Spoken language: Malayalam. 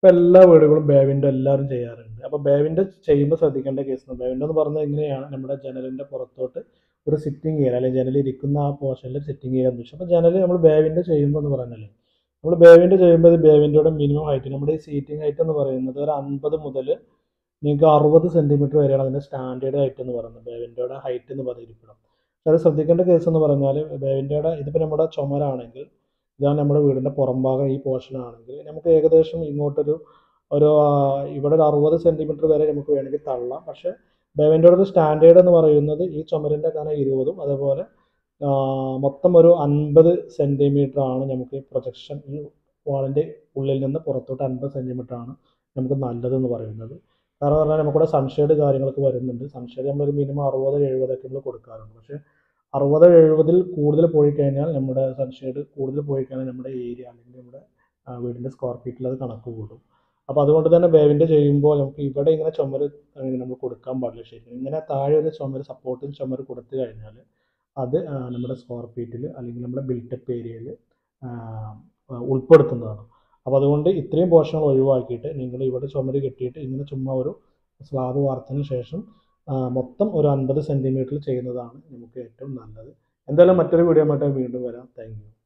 ഇപ്പം എല്ലാ വീടുകളും ബേവിൻ്റെ എല്ലാവരും ചെയ്യാറുണ്ട് അപ്പോൾ ബേവിൻ്റെ ചെയ്യുമ്പോൾ ശ്രദ്ധിക്കേണ്ട കേസ് ബേവിൻ്റെ എന്ന് പറഞ്ഞാൽ എങ്ങനെയാണ് നമ്മുടെ ജനലിൻ്റെ പുറത്തോട്ട് ഒരു സിറ്റിംഗ് ഏരിയ അല്ലെങ്കിൽ ജനൽ ഇരിക്കുന്ന ആ പോർഷനിൽ സിറ്റിംഗ് ഏരിയ എന്ന് വെച്ചാൽ അപ്പോൾ ജനൽ നമ്മൾ ബേവിൻ്റെ ചെയ്യുമ്പോൾ എന്ന് പറഞ്ഞാൽ നമ്മൾ ബേവിൻ്റെ ചെയ്യുമ്പോൾ ഇത് ബേവിൻ്റെ മിനിമം ഹൈറ്റ് നമ്മുടെ ഈ സീറ്റിംഗ് ഹൈറ്റ് എന്ന് പറയുന്നത് ഒരു അൻപത് മുതൽ നിങ്ങൾക്ക് അറുപത് സെൻറ്റിമീറ്റർ വരെയാണ് അതിൻ്റെ സ്റ്റാൻഡേർഡ് ഹൈറ്റ് എന്ന് പറയുന്നത് ബേവിൻ്റെ ഹൈറ്റ് എന്ന് പറഞ്ഞിരിക്കണം അത് ശ്രദ്ധിക്കേണ്ട കേസ് എന്ന് പറഞ്ഞാൽ ബേവിൻ്റെ ഇതിപ്പോൾ നമ്മുടെ ചുമരാണെങ്കിൽ ഇതാണ് നമ്മുടെ വീടിൻ്റെ പുറം ഭാഗം ഈ പോർഷൻ ആണെങ്കിൽ നമുക്ക് ഏകദേശം ഇങ്ങോട്ടൊരു ഒരു ആ, ഇവിടെ ഒരു അറുപത് സെൻറ്റിമീറ്റർ വരെ നമുക്ക് വേണമെങ്കിൽ തള്ളാം പക്ഷേ ബേവിൻ്റെ ഒരു സ്റ്റാൻഡേർഡ് എന്ന് പറയുന്നത് ഈ ചുമരിൻ്റെ കനം ഇരുപതും അതേപോലെ ആ, മൊത്തം ഒരു അൻപത് സെൻറ്റിമീറ്റർ ആണ് നമുക്ക് പ്രൊജക്ഷൻ ഈ വാളിൻ്റെ ഉള്ളിൽ നിന്ന് പുറത്തോട്ട് അൻപത് സെൻറ്റിമീറ്റർ ആണ് നമുക്ക് നല്ലതെന്ന് പറയുന്നത് കാരണം പറഞ്ഞാൽ നമുക്കിവിടെ സൺഷെയ്ഡ് കാര്യങ്ങളൊക്കെ വരുന്നുണ്ട് സൺഷെയ്ഡ് നമ്മളൊരു മിനിമം അറുപത് എഴുപതൊക്കെ നമ്മൾ കൊടുക്കാറുണ്ട് പക്ഷേ അറുപത് എഴുപതിൽ കൂടുതൽ പോയി കഴിഞ്ഞാൽ നമ്മുടെ സൺഷെയ്ഡ് കൂടുതൽ പോയി കഴിഞ്ഞാൽ നമ്മുടെ ഏരിയ അല്ലെങ്കിൽ നമ്മുടെ ആ, വീടിൻ്റെ സ്ക്വയർ ഫീറ്റിൽ അത് കണക്ക് കൂടും അപ്പോൾ അതുകൊണ്ട് തന്നെ ബേവിൻ്റെ ചെയ്യുമ്പോൾ നമുക്ക് ഇവിടെ ഇങ്ങനെ ചുമര് അങ്ങനെ നമ്മൾ കൊടുക്കാൻ പാടില്ല ശരിക്കും ഇങ്ങനെ താഴെ ഒരു ചുമര് സപ്പോർട്ടിങ് ചുമര് കൊടുത്തു കഴിഞ്ഞാൽ അത് ആ, നമ്മുടെ സ്ക്വയർ ഫീറ്റിൽ അല്ലെങ്കിൽ നമ്മുടെ ബിൽട്ടപ്പ് ഏരിയയിൽ ഉൾപ്പെടുത്തുന്നതാണ് അപ്പോൾ അതുകൊണ്ട് ഇത്രയും പോർഷനുകൾ ഒഴിവാക്കിയിട്ട് നിങ്ങൾ ഇവിടെ ചുമര് കെട്ടിയിട്ട് ഇങ്ങനെ ചുമ്മാ ഒരു സ്ലാബ് വാർത്തതിന് ശേഷം ആ, മൊത്തം ഒരു അൻപത് സെൻറ്റിമീറ്ററിൽ ചെയ്യുന്നതാണ് നമുക്ക് ഏറ്റവും നല്ലത് എന്തായാലും മറ്റൊരു വീഡിയോ ആയിട്ട് വീണ്ടും വരാം താങ്ക് യു